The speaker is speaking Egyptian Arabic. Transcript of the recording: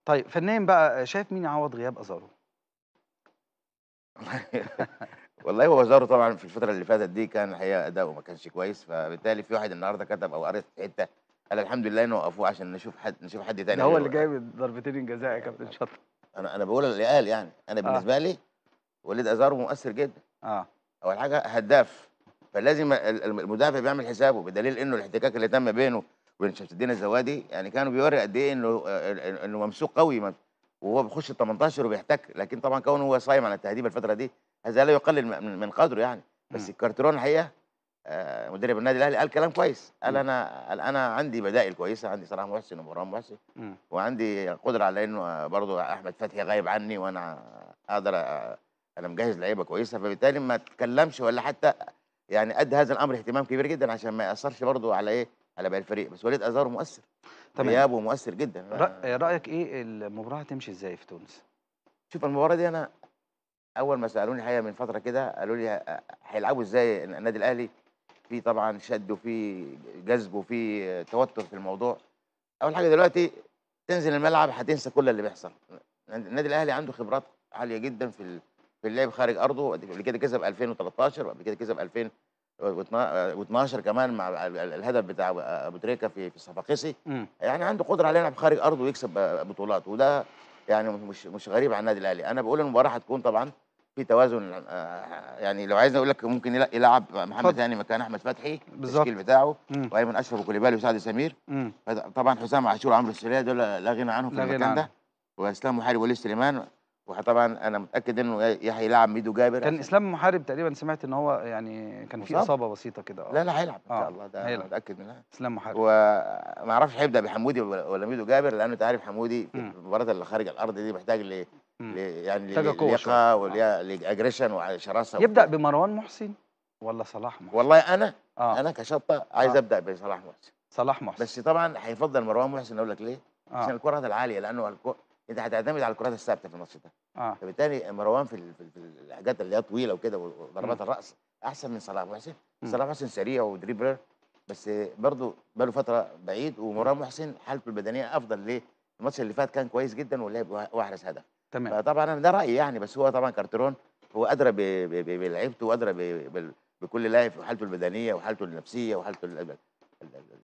طيب فنيًا بقى شايف مين يعوّض غياب أزارو؟ والله هو زارو طبعًا في الفترة اللي فاتت دي كان الحقيقة أداؤه ما كانش كويس، فبالتالي في واحد النهارده كتب أو قريت في حتة قال الحمد لله إن وقفوه عشان نشوف حد نشوف حد تاني ده هو اللي غيره. جايب ضربتين الجزاء يا كابتن شطة. أنا أنا باقول اللي قال يعني، أنا آه. بالنسبة لي وليد أزارو مؤثر جدًا. آه. أول حاجة هداف، فلازم ال ال المدافع بيعمل حسابه، بدليل إنه الاحتكاك اللي تم بينه وبين شمس الدين الزوادي يعني كانوا بيوري قد إيه إنه آآ إنه ممسوك قوي م وهو بيخش ال18 وبيحتك، لكن طبعًا كونه هو صايم عن التهديف الفترة دي هذا لا يقلل من من قدره يعني، بس إمم. الكارتيرون الحقيقة آآ مدرب النادي الأهلي قال كلام كويس، قال إمم. أنا قال أنا عندي بدائل كويسة، عندي صلاح محسن ومروان محسن، إمم. وعندي قدرة على إنه برضه أحمد فتحي غايب عني وأنا أقدر أ أنا مجهّز لعيبة كويسة، فبالتالي ما اتكلمش ولا حتى يعني أدّى هذا الأمر اهتمام كبير جدًا عشان ما يأثّرش برضه على إيه، على باقي الفريق، بس وليد أزارو مؤثر، تمام. غيابه مؤثر جدًا. رأ رأيك إيه المباراة هتمشي إزاي في تونس؟ شوف المباراة دي أنا أول ما سألوني الحقيقة من فترة كده قالوا لي ه هيلعبوا إزاي ال النادي الأهلي، في طبعًا شد وفي جذب وفي توتر في الموضوع. أول حاجة دلوقتي تنزل الملعب هتنسى كل اللي بيحصل، الن النادي الأهلي عنده خبرات عالية جدًا في ال في اللعب خارج أرضه، قبل كده كسب 2013 وقبل كده كسب 2000 واتنا و12 كمان مع ال ال الهدف بتاع أبو تريكة في في الصفاقسي، إمم. يعني عنده قدرة على يلعب خارج أرضه ويكسب بطولات، وده يعني مش مش غريب عن النادي الأهلي، أنا باقول المباراة هتكون طبعًا في توازن آآ يعني لو عايزني أقول لك ممكن يل يلعب محمد اتفضل. هاني مكان أحمد فتحي بالضبط. التشكيل بتاعه، إمم. وأيمن أشرف وكوليبالي وسعد سمير، إمم. فط طبعًا حسام عاشور وعمرو السولية دول لا غنى عنهم في لا غنى المكان ده، عنهم. وإسلام محارب ووليد سليمان، وطبعًا أنا متأكد إنه يا يا هيلاعب ميدو جابر كان عشان إسلام محارب تقريبًا سمعت إن هو يعني كان في مصاب؟ إصابة بسيطة كده آه. لا، لا هيلعب إن شاء آه، الله، ده أنا هيلعب. متأكد منها. إسلام محارب. وما أعرفش هيبدأ بحمودي والّا والّا ميدو جابر، لأنه أنت عارف حمودي في إمم. المباريات اللي خارج الأرض دي محتاج ل ل إمم. يعني محتاجة ل قوة شوية. لياقة آه. وليا لaggression وشراسة يبدأ وبتاع. بمروان محسن والّا صلاح محسن؟ والله أنا آه. أنا كشطة عايز آه. أبدأ بصلاح محسن، صلاح محسن. بس طبعًا هيفضّل مروان محسن أقول لك ليه؟ عشان آه. الكرات العالية، لأنه الك أنت هتعتمد على الكرات الثابتة في الماتش ده، آه. فبالتالي مروان في ال في ال في الحاجات اللي هي طويلة وكده وضربات إمم. الرأس أحسن من صلاح محسن، إمم. صلاح محسن سريع ودريبلر بس برضه بقى له فترة بعيد، ومروان محسن حالته البدنية أفضل ليه؟ الماتش اللي فات كان كويس جدًا ولعب و وأحرز هدف، تمام. فطبعًا أنا ده رأيي يعني، بس هو طبعًا كارتيرون هو أدرى ب ب ب بلعيبته وأدرى ب بال بكل لاعب وحالته البدنية وحالته النفسية وحالته ال ال ال